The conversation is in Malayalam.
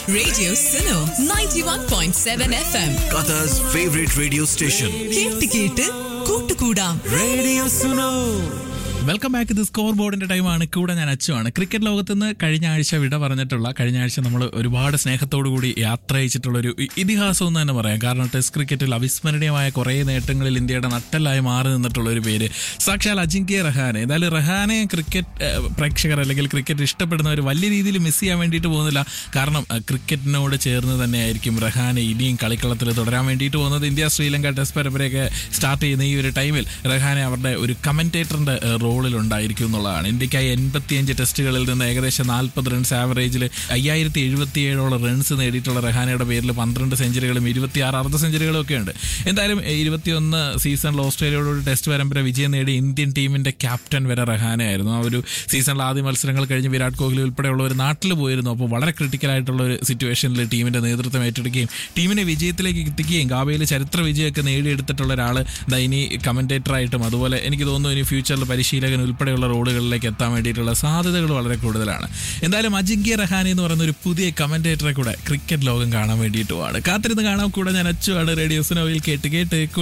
Radio Suno 91.7 FM. Qatar's favorite radio station. കേട്ട് കേട്ട് കൂട്ടുകൂടാം Radio Suno. Welcome back the score ബോർഡിന്റെ ടൈമാണ് കൂടെ ഞാൻ അച്ചുവാണ് ക്രിക്കറ്റ് ലോകത്ത് നിന്ന് കഴിഞ്ഞ ആഴ്ച വിട പറഞ്ഞിട്ടുള്ള കഴിഞ്ഞ ആഴ്ച നമ്മൾ ഒരുപാട് സ്നേഹത്തോടു കൂടി യാത്ര അയച്ചിട്ടുള്ള ഒരു ഇ- ഇതിഹാസം എന്ന് തന്നെ പറയാം കാരണം ടെസ്റ്റ് ക്രിക്കറ്റിൽ അവിസ്മരണീയമായ കുറേ നേട്ടങ്ങളിൽ ഇന്ത്യയുടെ നട്ടലായി മാറി നിന്നിട്ടുള്ള ഒരു പേര് സാക്ഷാൽ അജിങ്ക്യ റഹാനെ എന്തായാലും റഹാനെ ക്രിക്കറ്റ് ഏഹ്, പ്രേക്ഷകർ അല്ലെങ്കിൽ ക്രിക്കറ്റ് ഇഷ്ടപ്പെടുന്നവർ വലിയ രീതിയിൽ മിസ് ചെയ്യാൻ വേണ്ടിയിട്ട് പോകുന്നില്ല കാരണം ഏഹ്, ക്രിക്കറ്റിനോട് ചേർന്ന് തന്നെയായിരിക്കും റഹാനെ ഇനിയും കളിക്കളത്തിൽ തുടരാൻ വേണ്ടിയിട്ട് പോകുന്നത് ഇന്ത്യ ശ്രീലങ്ക ടെസ്റ്റ് പരമ്പരയൊക്കെ സ്റ്റാർട്ട് ചെയ്യുന്ന ഈ ഒരു ടൈമിൽ റഹാനെ അവരുടെ ഒരു കമന്റേറ്ററിന്റെ റോളിൽ ഉണ്ടായിരിക്കും എന്നുള്ളതാണ് ഇന്ത്യക്കായി എൺപത്തിയഞ്ച് ടെസ്റ്റുകളിൽ നിന്ന് ഏകദേശം നാൽപ്പത് റൺസ് ആവറേജിൽ അയ്യായിരത്തി എഴുപത്തിയേഴോളം റൺസ് നേടിയിട്ടുള്ള റഹാനയുടെ പേരിൽ പന്ത്രണ്ട് സെഞ്ചുറികളും ഇരുപത്തിയാറ് അർദ്ധ സെഞ്ചുറികളും ഒക്കെ ഉണ്ട് എന്തായാലും ഏഹ്, ഇരുപത്തിയൊന്ന് സീസണിൽ ഓസ്ട്രേലിയയോട് ഒരു ടെസ്റ്റ് പരമ്പര വിജയം നേടി ഇന്ത്യൻ ടീമിന്റെ ക്യാപ്റ്റൻ വരെ റഹാനയായിരുന്നു ആ ഒരു സീസണിൽ ആദ്യ മത്സരങ്ങൾ കഴിഞ്ഞ് വിരാട് കോഹ്ലി ഉൾപ്പെടെയുള്ള ഒരു നാട്ടിൽ പോയിരുന്നു അപ്പോൾ വളരെ ക്രിട്ടിക്കൽ ആയിട്ടുള്ള ഒരു സിറ്റുവേഷനിൽ ടീമിന്റെ നേതൃത്വം ഏറ്റെടുക്കുകയും ടീമിനെ വിജയത്തിലേക്ക് എത്തിക്കുകയും ഗാബയിൽ ചരിത്ര വിജയമൊക്കെ നേടിയെടുത്തിട്ടുള്ള ഒരാൾ ദാ ഇനി കമന്റേറ്ററായിട്ടും അതുപോലെ എനിക്ക് തോന്നുന്നു ഇനി ഫ്യൂച്ചറിൽ പരിശീലകൻ ഉൾപ്പെടെയുള്ള റോളുകളിലേക്ക് എത്താൻ വേണ്ടിയിട്ടുള്ള സാധ്യതകൾ വളരെ കൂടുതലാണ് എന്തായാലും അജിങ്ക്യ റഹാനി എന്ന് പറയുന്ന ഒരു പുതിയ കമന്റേറ്ററെ കൂടെ ക്രിക്കറ്റ് ലോകം കാണാൻ വേണ്ടിയിട്ടുമാണ് കാത്തിരുന്ന് കാണാൻ കൂടെ ഞാൻ അച്ചുവാണ് റേഡിയോ സുനോയിൽ കേട്ട് കേട്ട്